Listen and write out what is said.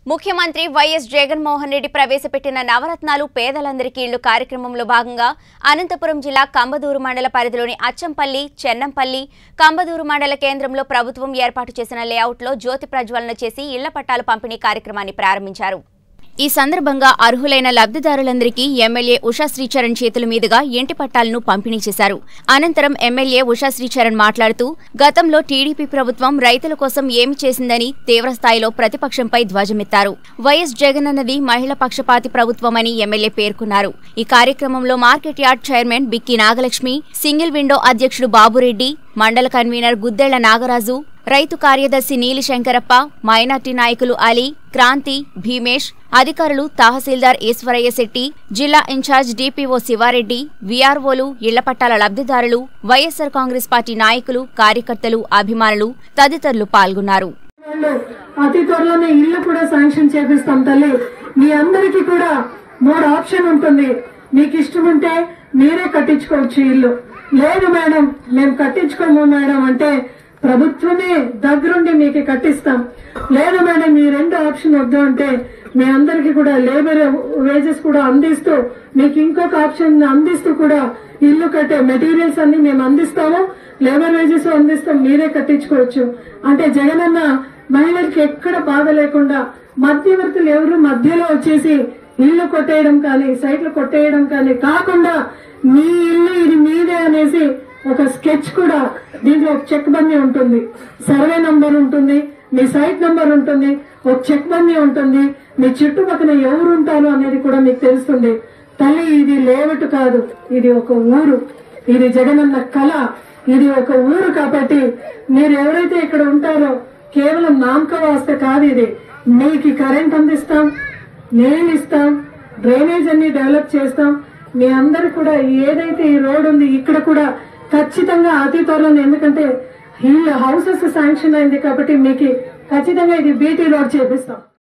ముఖ్యమంత్రి వైఎస్ జగన్మోహన్ రెడ్డి ప్రవేశపెట్టిన నవరత్నాలు పేదలందరికీ ఇళ్లు కార్యక్రమంలో భాగంగా అనంతపురం జిల్లా కంబదూరు మండల పరిధిలోని అచ్చంపల్లి చెన్నంపల్లి కంబదూరు మండల కేంద్రంలో ప్రభుత్వం ఏర్పాటు చేసిన లేఅవుట్లో జ్యోతి ప్రజ్వలన చేసి ఇళ్ల పట్టాలు పంపిణీ కార్యక్రమాన్ని ప్రారంభించారు ఈ సందర్భంగా అర్హులైన లబ్ధిదారులందరికీ ఎమ్మెల్యే ఉషా శ్రీచరణ్ చేతుల మీదుగా ఇంటి పట్టాలను పంపిణీ చేశారు అనంతరం ఎమ్మెల్యే ఉషా శ్రీచరణ్ మాట్లాడుతూ గతంలో టీడీపీ ప్రభుత్వం రైతుల కోసం ఏమి చేసిందని తీవ్రస్థాయిలో ప్రతిపక్షంపై ధ్వజమెత్తారు వైఎస్ జగన్ అన్నది మహిళ పక్షపాతి ప్రభుత్వమని ఎమ్మెల్యే పేర్కొన్నారు ఈ కార్యక్రమంలో market yard chairman Bikki Nagalakshmi single window అధ్యక్షుడు బాబురెడ్డి మండల కన్వీనర్ గుద్దెళ్ల నాగరాజు రైతు కార్యదర్శి నీలిశంకరప్ప మైనార్టీ నాయకులు అలీ క్రాంతి భీమేష్ అధికారులు తహసీల్దార్ ఈశ్వరయ్య శెట్టి జిల్లా ఇన్ఛార్జ్ డిపిఓ శివారెడ్డి వీఆర్ఓలు ఇళ్ల పట్టాల లబ్ధిదారులు వైఎస్సార్ కాంగ్రెస్ పార్టీ నాయకులు కార్యకర్తలు అభిమానులు తదితరులు పాల్గొన్నారు వాళ్ళు అతి త్వరలోనే ఇల్లు కూడా శాంక్షన్ చేపిస్తాం తల్లి మీ అందరికీ కూడా మూడు ఆప్షన్ ఉంటుంది మీకు ఇష్టం ఉంటే మీరే కట్టించుకోవచ్చు ఇల్లు లేదు మేడం మేము కట్టించుకోము మేడం అంటే ప్రభుత్వమే దగ్గరుండి మీకు కట్టిస్తాం లేదు మేడం ఈ రెండు ఆప్షన్ వద్దు అంటే మీ అందరికీ కూడా లేబర్ వేజెస్ కూడా అందిస్తూ మీకు ఇంకొక ఆప్షన్ అందిస్తూ కూడా ఇల్లు కట్టే మెటీరియల్స్ అన్ని మేము అందిస్తాము లేబర్ వేజెస్ అందిస్తాం మీరే కట్టించుకోవచ్చు అంటే జగనన్న మహిళలకి ఎక్కడ బాధ లేకుండా మధ్యవర్తులు ఎవరు మధ్యలో వచ్చేసి ఇల్లు కొట్టేయడం కానీ సైట్లు కొట్టేయడం కానీ కాకుండా మీ ఇల్లు ఇది మీదే అనేసి ఒక స్కెచ్ కూడా దీంట్లో ఒక చెక్ బందీ ఉంటుంది సర్వే నంబర్ ఉంటుంది మీ సైట్ నంబర్ ఉంటుంది ఒక చెక్ బందీ ఉంటుంది మీ చుట్టుపక్కల ఎవరు ఉంటారు అనేది కూడా మీకు తెలుస్తుంది తల్లి ఇది లేవటు కాదు ఇది ఒక ఊరు ఇది జగనన్న కళ ఇది ఒక ఊరు కాబట్టి మీరు ఎవరైతే ఇక్కడ ఉంటారో కేవలం నామక వాస్త కాదు ఇది మీకు కరెంట్ అందిస్తాం నీళ్ళు ఇస్తాం డ్రైనేజ్ అన్ని డెవలప్ చేస్తాం మీ అందరు కూడా ఏదైతే ఈ రోడ్ ఉంది ఇక్కడ కూడా ఖచ్చితంగా అతి త్వరలో ఎందుకంటే ఈ హౌసెస్ శాంక్షన్ అయింది కాబట్టి మీకు ఖచ్చితంగా ఇది బీటీ రోడ్ చేపిస్తాం